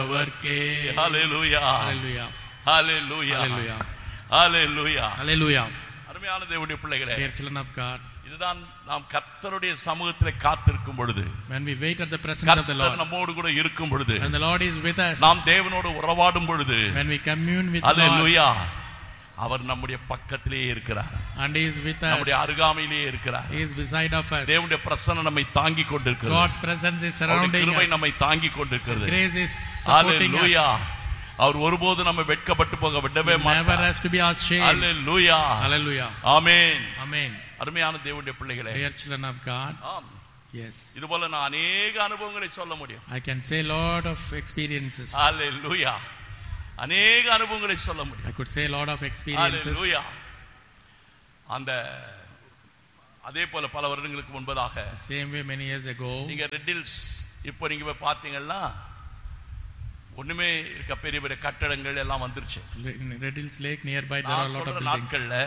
அவர்க்கே ஹalleluya Hallelujah. ஹalleluya Hallelujah. ஹalleluya Hallelujah. அருமையான தேவனுடைய பிள்ளைகளே Dear children of God, இதுதான் நாம் கர்த்தருடைய சமூகத்திலே காத்திருக்கும் பொழுது when we wait at the presence of the கர்த்தர் Lord, நம்மோடு கூட இருக்கும் பொழுது and the Lord is with us, நாம் தேவனோடு உறவாடும் பொழுது when we commune with the Lord, ஹalleluya அவர் நம்முடைய பக்கத்திலேயே இருக்கிறார் and He is with நம்முடைய us, அருகாமையிலேயே இருக்கிறார் He is beside of us. தேவனுடைய பிரசன்னம் நம்மை தாங்கி கொண்டிருக்கிறது God's presence is அவருடைய surrounding கிருபை us. நம்மை தாங்கி கொண்டிருக்கிறது Grace is supporting hallelujah us. அவர் ஒருபோது நம்ம வெட்கப்பட்டு போக விடவே He never மாட்டார் has to be ashamed. Hallelujah Hallelujah. Amen Amen. அருமையான தேவனுடைய பிள்ளைகளே Dear children of God, ஆம் yes, இது போல நான் அநேக அனுபவங்களை சொல்ல முடியும் I can say lot of experiences. ஹalleluya அநேக அனுபவங்களை சொல்ல முடியும் I could say lot of experiences. ஹalleluya அந்த அதே போல பல வருடங்களுக்கு முன்பதாக Same way many years ago, நீங்க ரெட்டில்ஸ் இப்போ நீங்க போய் பார்த்தீங்கன்னா ஒண்ணுமே இருக்க பெரிய பெரிய கட்டடங்கள் எல்லாம் வந்துருச்சு in Red Hills Lake nearby, there are நான் a lot of சொல்ற buildings. நாட்கள்ல